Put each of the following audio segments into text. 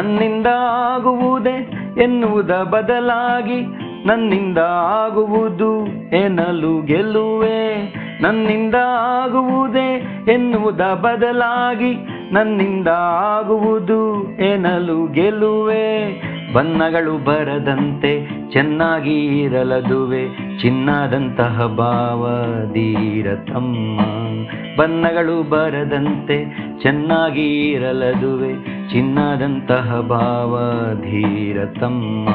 ನನ್ನಿಂದ ಆಗುವುದೇ ಎನ್ನುವುದ ಬದಲಾಗಿ ನನ್ನಿಂದ ಆಗುವುದು ಎನ್ನಲು ಗೆಲ್ಲುವೆ ನನ್ನಿಂದ ಆಗುವುದೇ ಎನ್ನುವುದ ಬದಲಾಗಿ ನನ್ನಿಂದ ಆಗುವುದು ಎನ್ನಲು ಗೆಲ್ಲುವೆ ಬಣ್ಣಗಳು ಬರದಂತೆ ಚೆನ್ನಾಗಿ ಇರಲದುವೆ ಚಿನ್ನದಂತಹ ಭಾವ ಧೀರತಮ್ಮ ಬಣ್ಣಗಳು ಬರದಂತೆ ಚೆನ್ನಾಗಿ ಇರಲದುವೆ ಚಿನ್ನದಂತಹ ಭಾವ ಧೀರತಮ್ಮ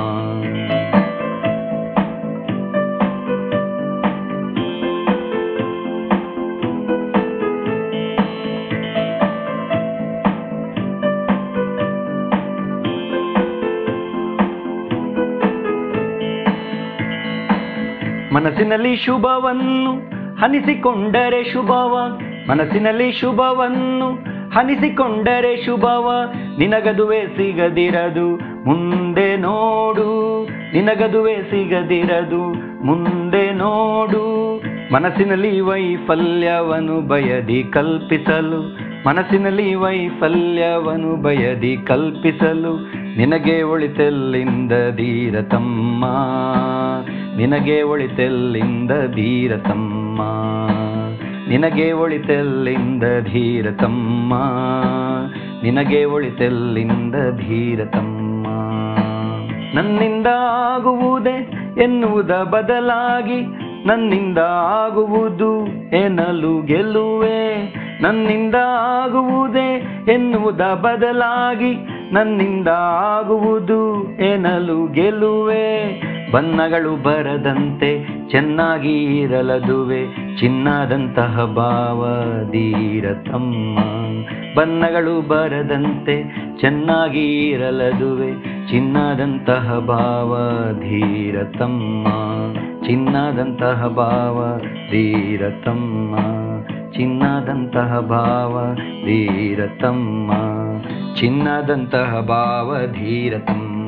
ಮನಸ್ಸಿನಲ್ಲಿ ಶುಭವನ್ನು ಹನಿಸಿಕೊಂಡರೆ ಶುಭವ ಮನಸ್ಸಿನಲ್ಲಿ ಶುಭವನ್ನು ಹನಿಸಿಕೊಂಡರೆ ಶುಭವ ನಿನಗದುವೆ ಸಿಗದಿರದು ಮುಂದೆ ನೋಡು ನಿನಗದುವೆ ಸಿಗದಿರದು ಮುಂದೆ ನೋಡು ಮನಸ್ಸಿನಲ್ಲಿ ವೈಫಲ್ಯವನ್ನು ಬಯದಿ ಕಲ್ಪಿಸಲು ಮನಸ್ಸಿನಲ್ಲಿ ವೈಫಲ್ಯವನ್ನು ಬಯದಿ ಕಲ್ಪಿಸಲು ನಿನಗೆ ಒಳಿತೆಲ್ಲಿಂದ ಧೀರತಮ್ಮ ನಿನಗೆ ಒಳಿತೆಲ್ಲಿಂದ ಧೀರತಮ್ಮ ನಿನಗೆ ಒಳಿತೆಲ್ಲಿಂದ ಧೀರತಮ್ಮ ನಿನಗೆ ಒಳಿತೆಲ್ಲಿಂದ ಧೀರತಮ್ಮ ನನ್ನಿಂದ ಆಗುವುದೇ ಎನ್ನುವುದ ಬದಲಾಗಿ ನನ್ನಿಂದ ಆಗುವುದು ಎನ್ನಲು ಗೆಲ್ಲುವೆ ನನ್ನಿಂದ ಆಗುವುದೇ ಎನ್ನುವುದ ಬದಲಾಗಿ ನನ್ನಿಂದ ಆಗುವುದು ಎನ್ನಲು ಗೆಲ್ಲುವೆ ಬಣ್ಣಗಳು ಬರದಂತೆ ಚೆನ್ನಾಗಿ ಇರಲದುವೆ ಚಿನ್ನದಂತಹ ಭಾವ ಧೀರತಮ್ಮ ಬಣ್ಣಗಳು ಬರದಂತೆ ಚೆನ್ನಾಗಿ ಇರಲದುವೆ ಚಿನ್ನದಂತಹ ಭಾವ ಧೀರತಮ್ಮ ಚಿನ್ನದಂತಹ ಭಾವ ಧೀರತಮ್ಮ ಚಿನ್ನದಂತಹ ಭಾವ ಧೀರತಮ್ಮ ಚಿನ್ನದಂತಹ ಭಾವ ಧೀರತಮ್ಮ